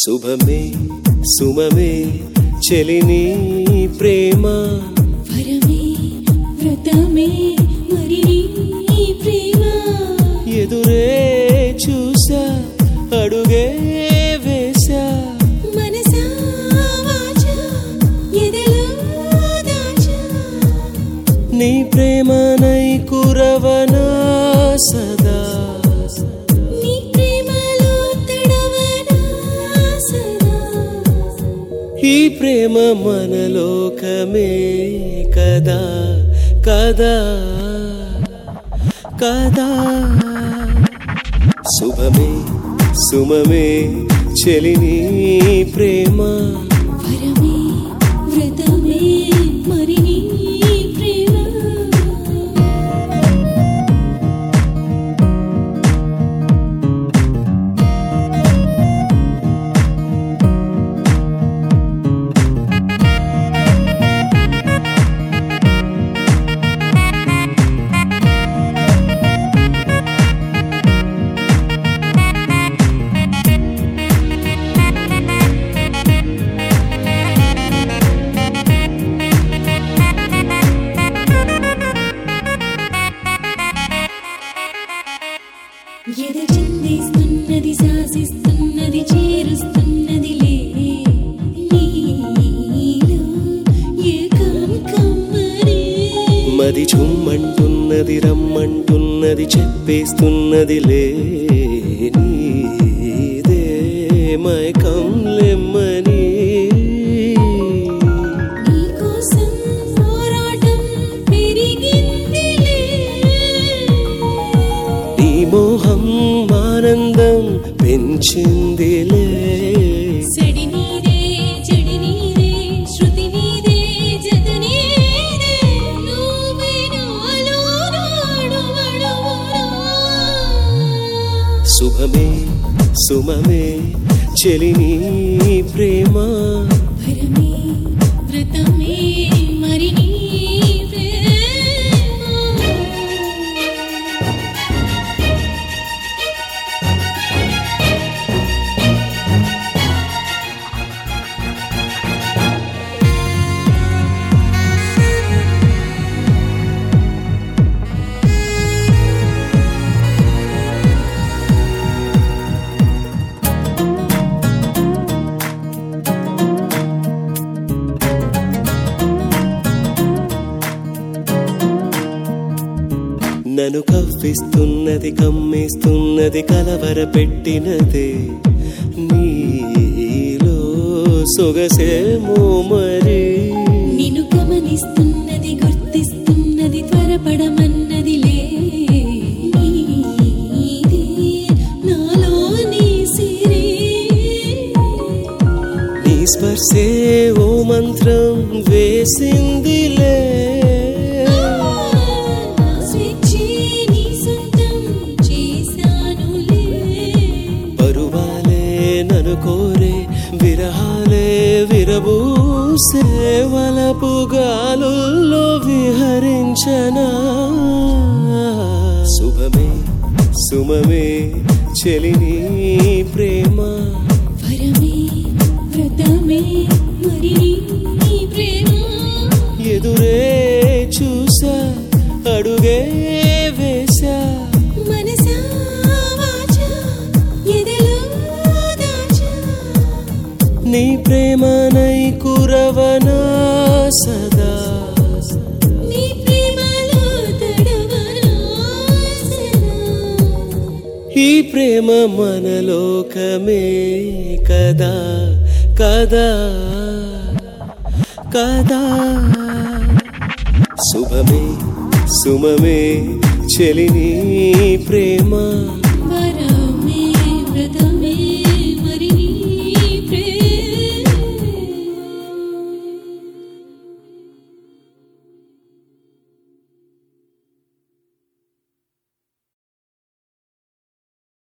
శుభమే సుమమే చెలిని ప్రేమ వరమే వ్రతమే మరి నీ ప్రేమ ఎదురే చూసా అడుగే వేశా మనసా వాచా ఎదలో దాచా నీ ప్రేమనై కురవనా సదా నీ ప్రేమలో తడవనా సదా ఈ ప్రేమ మనలోకమే కదా కదా కదా శుభమే సుమమే చెలిని ప్రేమ వరమే వ్రతమే మరి నీ ప్రేమ ఎద చిందిస్తున్నది శాసిస్తున్నది చేరుస్తున్నది లే నీలో ఏకం కమ్మనే మది చుమ్మంటున్నది రమ్మంటున్నది చెప్పేస్తున్నది లే నీదే మైకం లెమ్మని నీకోసం పోరాటం పెరిగిందిలే నీ మోహం ఆనందం పెంచిందిలే సడి నీదే చెడి నీదే శృతి నీదే జత నీదే నువ్వే నాలో నాడువడువునా. శుభమే సుమమే చెలిని ప్రేమ వరమే వ్రతమే మరి నీ ప్రేమ నన్ను కవ్విస్తున్నది కమ్మేస్తున్నది కలవర పెట్టినదే నీలో సొగసేమో మరి నిన్ను గమనిస్తున్నది గుర్తిస్తున్నది త్వరపడమన్నది లే నీదే నాలోని సిరి నీ స్పర్శే ఓ మంత్రం వేసిందిలే నా స్వేచ్ఛే నీ సొంతం చేశానులే పరువాలే నన్ను కోరే విరహాలే విరబూసే వలపు గాలుల్లో విహరించనా శుభమే సుమమే చెలిని ప్రేమ వరమే వ్రతమే మరి నీ ప్రేమ ఎదురే చూసా అడుగే వేశా మనసా వాచా ఎదలో దాచా నీ ప్రేమనై కురవనా సదా నీ ప్రేమలో తడవనా సదా ఈ ప్రేమ మనలోకమే కదా కదా కదా శుభమే సుమమే చెలిని ప్రేమ వరమే